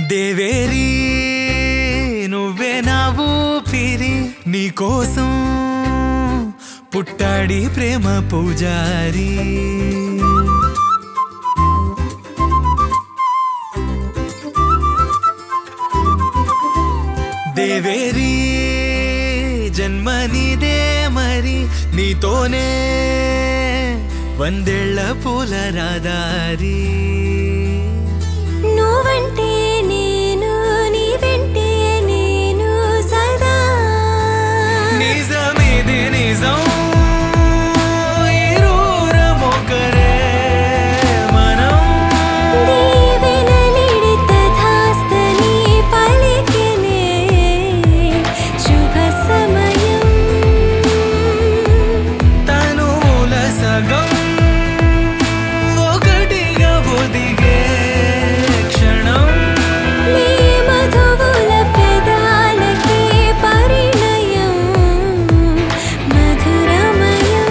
దేవేరి నువ్వే నా ఊపిరి నీకోసం పుట్టాడి ప్రేమ పూజారి దేవేరి జన్మనిదే మరి నీతోనే వందేళ్ల పూల రాదారి నువ్వంటే నేను నీ వెంటే నేను సదా నిజమిది నిజం ఇరువురమొకరే మనం దీవెనలిడిత ధాస్తని పలికినే శుభ సమయం తనుల సగం ఒకటిగా ఒదిగే క్షణం నీ మధువుల పెదాలకి పరిణయం మధురమయం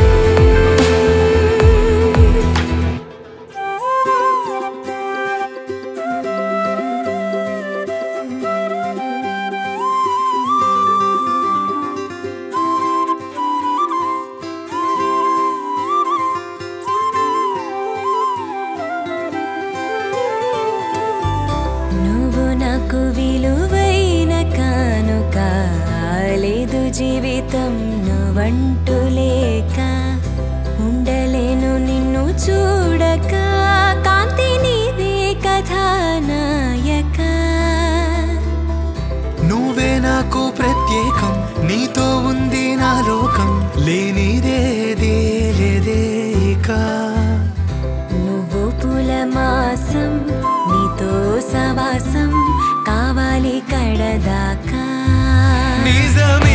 నువ్వు నాకు విలువైన కానుక లేదు జీవితం నువ్వంటూ లేక ఉండలేను నిన్ను చూడక కాంతి నీదే కథానాయక నువ్వే నాకు ప్రత్యేకం నీతో ఉంది నా లోకం లేనిదేదే లేదే ఇక నువ్వు పుల మాసం నీతో సవాసం కావాలి కడదాకా నిజమే